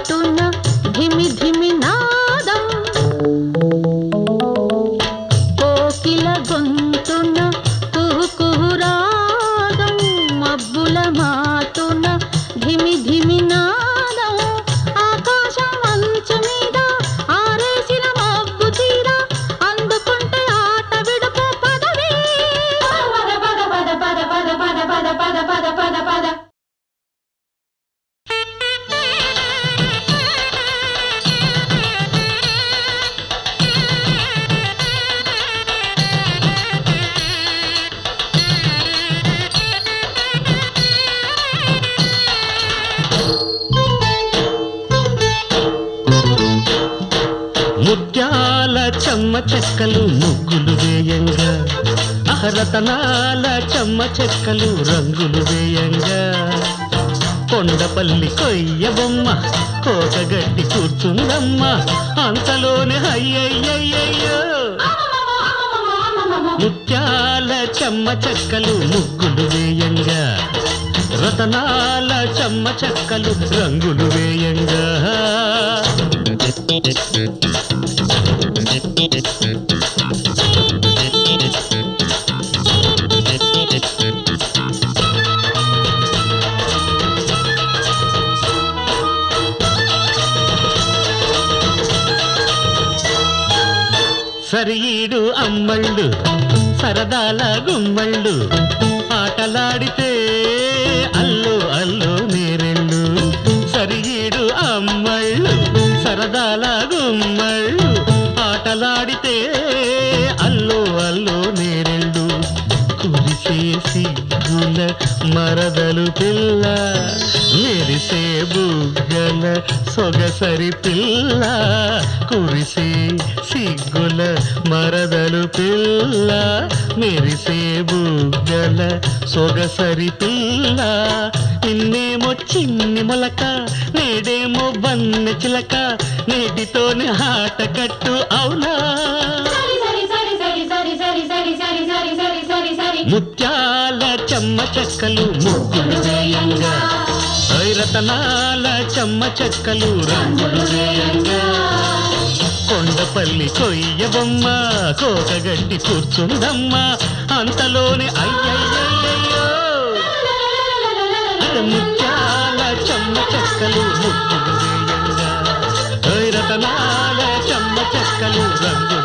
మాటున ధిమి ధిమి నాదం కోకిల గొంతున కుహు కుహు రాగం మబ్బుల మాటున ధిమి ధిమి నాదం ఆకాశం అంచు మీద ఆరేసిన మబ్బు తీర అందుకుంటే ఆట విడుపు పదవే పద పద పద పద పద పద పద పద పద పద పద ముత్యాల చెమ్మ చెక్కలు ముగ్గులు వేయంగా అహరతనాల చెమ్మ చెక్కలు రంగులు వేయంగా కొండపల్లి కొయ్య బొమ్మ కోకగట్టి కూర్చుందమ్మ అంతలోనే అయ్యయ్యయ్యో ముత్యాల చెమ్మ చెక్కలు ముగ్గులు వేయంగా రతనాల చెమ్మ చెక్కలు రంగులు వేయంగా సరిఈడు అమ్మళ్ళు సరదాల గుమ్మళ్ళు ఆటలాడితే అల్లు అల్లు నేరెళ్ళు సరిఈడు అమ్మళ్ళు సరదాల గుమ్మళ్ళు ఆటలాడితే అల్లు అల్లు నేరెళ్ళు కురిసే సిగ్గుల మరదలు పిల్ల మెరిసే బుగ్గల సొగసరి పిల్ల కురిసే సిగ్గుల మరదలు పిల్ల మెరిసే బుగ్గల సొగసరి పిల్ల నిన్నేమో చిన్ని మొలక నేడేమో బన్నె చిలక నేటితోనే ఆట కట్టు అవునా సరి సరి సరి సరి సరి సరి సరి సరి సరి సరి సరి ముత్యాల చెమ్మ చెక్కలు ముగ్గులు వేయంగా ఐరతనాల చెమ్మ చెక్కలు రంగులు వేయంగా కొండపల్లి కొయ్య బొమ్మ కోకగట్టి కూర్చుందమ్మ అంతలోనే అయ్యయ్యయ్యో అరే ముత్యాల చెమ్మ చెక్కలు ముగ్గులు వేయంగా ఐరతనాల చెమ్మ చెక్కలు రంగులు